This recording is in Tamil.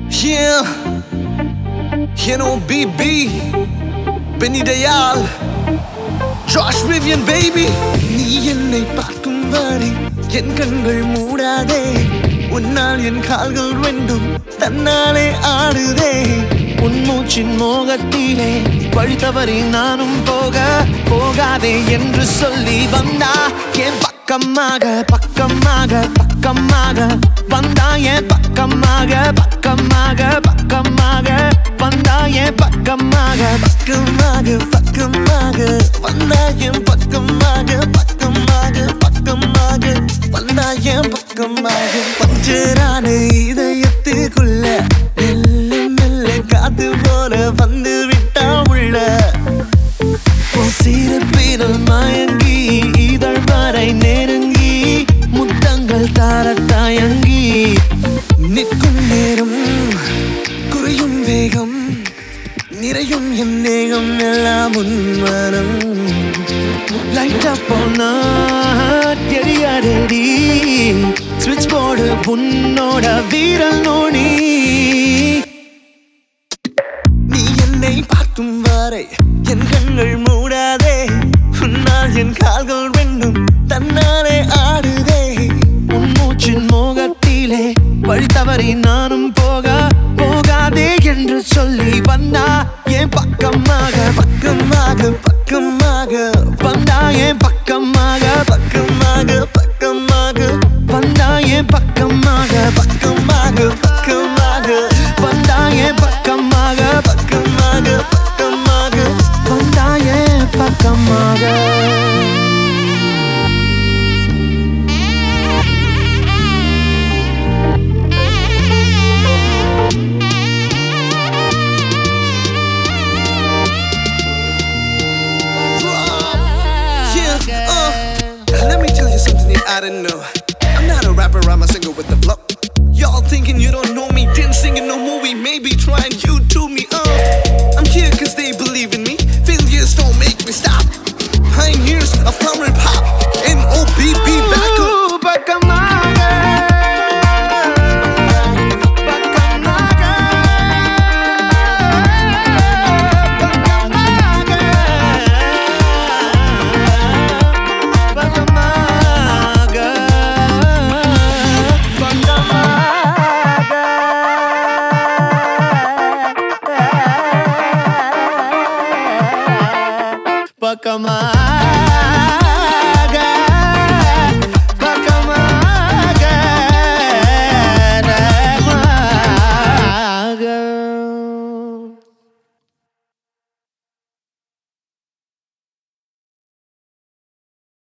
Yeah, NOBB, Benny Dayal, Josh Vivian baby. நீ என்னை பார்க்கும் வரை என் கண்கள் மூடாதே உன்னால் என் கால்கள் ரெண்டும் தன்னாலே ஆடுதே உன் மூச்சின் மோகத்திலே வழி தவறி நானும் போக போகாதே என்று சொல்லி வந்தா என் பக்கமாக பக்கமாக பக்கமாக வந்தா என் பக்கமாக பக்கமாக பக்கமாக வந்தா என் பக்கமாக பக்கமாக பக்கமாக வந்தா என் பக்கமாக பக்கமாக பக்கமாக வந்தா என் பக்கமாக பஞ்சரான இதயத்துக்குள்ள மெல்ல மெல்ல காத்து போல வந்து விட்டா உள்ள சிறப்பினல் மயங்கி இதழ் வரை நெருங்கி முத்தங்கள் தார தயங்கி நிற்கும் நேரம் குறையும் வேகம் நிறையும் என் தேகம் எல்லாம் உன்மனம் லைட்டா போனா தெரியாதடி ஸ்விட்ச் போர்டு புன்னோட வீரல் நோனி நீ என்னை பார்க்கும் வரை என் கண்கள் மூடாதே உன்னால் என் கால்கள் ரெண்டும் தன்னாலே ஆடுதே உன் மூச்சின் மோகத்திலே வழி தவறி நானும் போக போகாதே என்று சொல்லி வந்தா என் பக்கமாக பக்கமாக பக்கமாக வந்தா என் பக்கமாக பக்கமாக பக்கமாக வந்தா என் பக்கமாக பக்கமாக பக்கமாக வந்தா என் பக்கமாக பக்கமாக பக்கமாக வந்தா என் பக்கமாக Yeah, uh, let me tell you something that I didn't know. I'm not a rapper, I'm a singer with the flow. Y'all thinking you don't know me, didn't sing in no movie, maybe trying you to me. Uh, I'm here cause they believe in me. Failures don't make me stop. Pioneers of current pop, N-O-B-B back up. பக்கமாக